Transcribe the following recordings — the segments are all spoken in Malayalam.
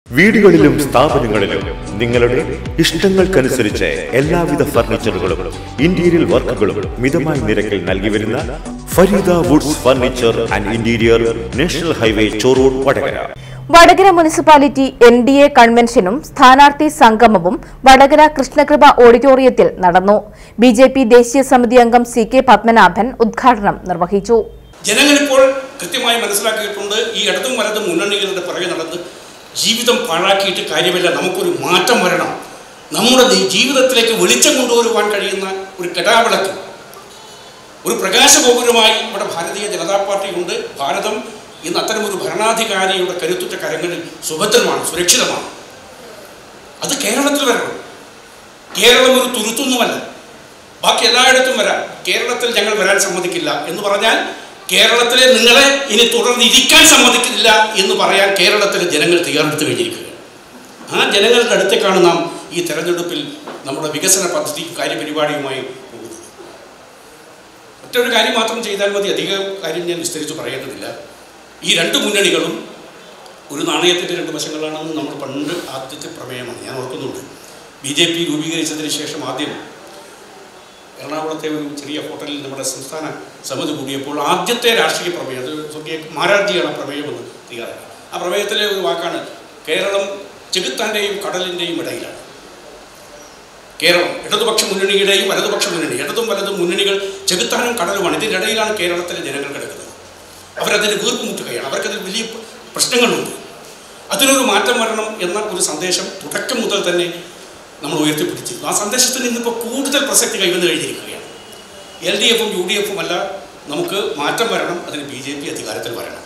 വീടുകളിലും സ്ഥാപനങ്ങളിലും നിങ്ങളുടെ ഇഷ്ടങ്ങൾക്കനുസരിച്ച് എല്ലാവിധ ഫർണിച്ചറുകളും ഇന്റീരിയർ വർക്കുകളും മിതമായ നിരക്കിൽ നൽകി വരുന്ന Fareeda woods furniture and interior national highway Chorode Vadakara Vadakara municipality N D A കൺവെൻഷനും സ്ഥാനാർത്ഥി സംഗമവും വടകര കൃഷ്ണകൃപ ഓഡിറ്റോറിയത്തിൽ നടന്നു ബി ജെ പി ദേശീയ സമിതി അംഗം സി കെ പത്മനാഭൻ ഉദ്ഘാടനം നിർവഹിച്ചു ജനങ്ങളിപ്പോൾ കൃത്യമായി മനസ്സിലാക്കിയിട്ടുണ്ട് ഈ ഇടതും വലതും മുന്നണികളുടെ പുറകെ നടന്ന് ജീവിതം പാഴാക്കിയിട്ട് കാര്യമില്ല നമുക്കൊരു മാറ്റം വരണം നമ്മുടെ ദി- ജീവിതത്തിലേക്ക് വെളിച്ചം കൊണ്ടുവരുവാൻ കഴിയുന്ന ഒരു കെടാവിളക്ക് ഒരു പ്രകാശഗോപുരമായി ഇവിടെ ഭാരതീയ ജനതാ പാർട്ടി ഉണ്ട് ഭാരതം ഇന്ന് അത്തരമൊരു ഭരണാധികാരിയുടെ കരുത്തുറ്റ കരങ്ങളിൽ സുഭദ്രമാണ് സുരക്ഷിതമാണ് അത് കേരളത്തിൽ വരണം കേരളം ഒരു തുരുത്തൊന്നുമല്ല ബാക്കി എല്ലായിടത്തും വരാം കേരളത്തിൽ ഞങ്ങൾ വരാൻ സമ്മതിക്കില്ല എന്ന് പറഞ്ഞാൽ കേരളത്തിലെ നിങ്ങളെ ഇനി തുടർന്നിരിക്കാൻ സമ്മതിക്കില്ല എന്ന് പറയാൻ കേരളത്തിലെ ജനങ്ങൾ തയ്യാറെടുത്ത് കഴിഞ്ഞിരിക്കുകയാണ് ആ ജനങ്ങളുടെ അടുത്തേക്കാണ് നാം ഈ തെരഞ്ഞെടുപ്പിൽ നമ്മുടെ വികസന പദ്ധതി കാര്യപരിപാടിയുമായി പോകുന്നത് ഒറ്റൊരു കാര്യം മാത്രം ചെയ്താൽ മതി അധിക കാര്യം ഞാൻ വിസ്തരിച്ച് പറയേണ്ടതില്ല ഈ രണ്ട് മുന്നണികളും ഒരു നാണയത്തിൻ്റെ രണ്ട് വശങ്ങളാണെന്ന് നമ്മൾ പണ്ട് ആദ്യത്തെ പ്രമേയമാണ് ഞാൻ ഓർക്കുന്നുണ്ട് ബി ജെ പി രൂപീകരിച്ചതിന് ശേഷം ആദ്യം എറണാകുളത്തെ ഒരു ചെറിയ ഹോട്ടലിൽ നമ്മുടെ സംസ്ഥാന സമിതി കൂടിയപ്പോൾ ആദ്യത്തെ രാഷ്ട്രീയ പ്രമേയം അത് സ്വർഗീയ മാരാർജിയാണ് പ്രമേയമെന്ന് തയ്യാറാക്കി ആ പ്രമേയത്തിലെ ഒരു വാക്കാണ് കേരളം ചെകുത്താൻ്റെയും കടലിൻ്റെയും ഇടയിലാണ് കേരളം ഇടതുപക്ഷ മുന്നണിയുടെയും വലതുപക്ഷ മുന്നണി ഇടതും വലതും മുന്നണികൾ ചെകുത്താനും കടലുമാണ് ഇതിനിടയിലാണ് കേരളത്തിലെ ജനങ്ങൾ കിടക്കുന്നത് അവരതിന് വീർപ്പുമുട്ടുകയാണ് അവർക്കതിൽ വലിയ പ്രശ്നങ്ങളുണ്ട് അതിനൊരു മാറ്റം വരണം എന്ന ഒരു സന്ദേശം തുടക്കം മുതൽ തന്നെ നമ്മൾ ഉയർത്തിപ്പിടിച്ചിരുന്നു ആ സന്ദേശത്തിന് ഇന്നിപ്പോൾ കൂടുതൽ പ്രസക്തി കൈവന്നു കഴിഞ്ഞിരിക്കുകയാണ് എൽ ഡി എഫും യു ഡി എഫും അല്ല നമുക്ക് മാറ്റം വരണം അതിന് ബി ജെ പി അധികാരത്തിൽ വരണം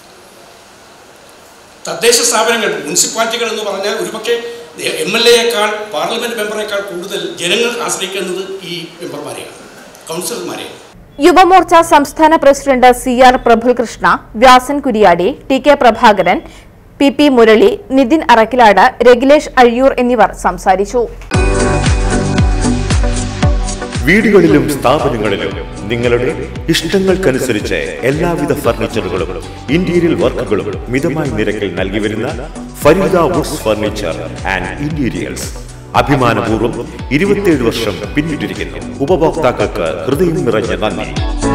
തദ്ദേശ സ്ഥാപനങ്ങൾ മുനിസിപ്പാലിറ്റികൾ എന്ന് പറഞ്ഞാൽ ഒരുപക്ഷെ എം എൽ എയേക്കാൾ പാർലമെൻറ്റ് മെമ്പറേക്കാൾ കൂടുതൽ ജനങ്ങൾ ആശ്രയിക്കുന്നത് ഈ മെമ്പർമാരെയാണ് കൗൺസിലർമാരെയാണ് യുവമോർച്ച സംസ്ഥാന president C R Prafulkrishna Vyasan Kuriyadi T K Prabhakaran P P Murali Nithin Arakkilad Ragilesh Azhiyur എന്നിവർ സംസാരിച്ചു വീടുകളിലും സ്ഥാപനങ്ങളിലും നിങ്ങളുടെ ഇഷ്ടങ്ങൾക്കനുസരിച്ച് എല്ലാവിധ ഫർണിച്ചറുകളും ഇന്റീരിയർ വർക്കുകളും മിതമായ നിരക്കിൽ നൽകി വരുന്ന Fareeda woods furniture and interiors അഭിമാനപൂർവ്വം ഇരുപത്തിയേഴ് വർഷം പിന്നിട്ടിരിക്കുന്നു ഉപഭോക്താക്കൾക്ക് ഹൃദയം നിറഞ്ഞ നന്ദി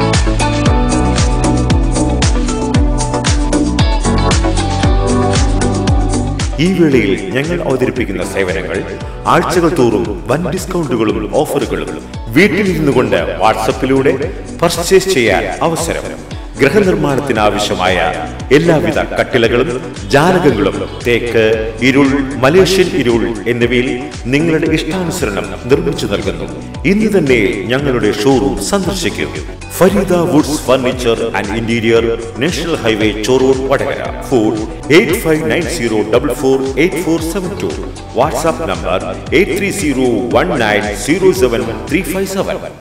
ഈ വേളയിൽ ഞങ്ങൾ അവതരിപ്പിക്കുന്ന സേവനങ്ങൾ ആഴ്ചകൾ തോറും വൻ ഡിസ്കൗണ്ടുകളും ഓഫറുകളും വീട്ടിലിരുന്നു കൊണ്ട് വാട്സപ്പിലൂടെ പർച്ചേസ് ചെയ്യാൻ അവസരം ഗൃഹനിർമ്മാണത്തിന് ആവശ്യമായ എല്ലാവിധ കട്ടിലകളും ജാലകങ്ങളും തേക്ക് ഇരുൾ മലേഷ്യൻ ഇരുൾ എന്നിവയിൽ നിങ്ങളുടെ ഇഷ്ടാനുസരണം നിർമ്മിച്ചു നൽകുന്നു ഇന്ന് തന്നെ ഞങ്ങളുടെ ഷോറൂം സന്ദർശിക്കും Fareeda woods furniture and interior national highway Chorode Vadakara phone eight five nine zero double four eight four seven two WhatsApp number eight three zero one nine zero seven three five seven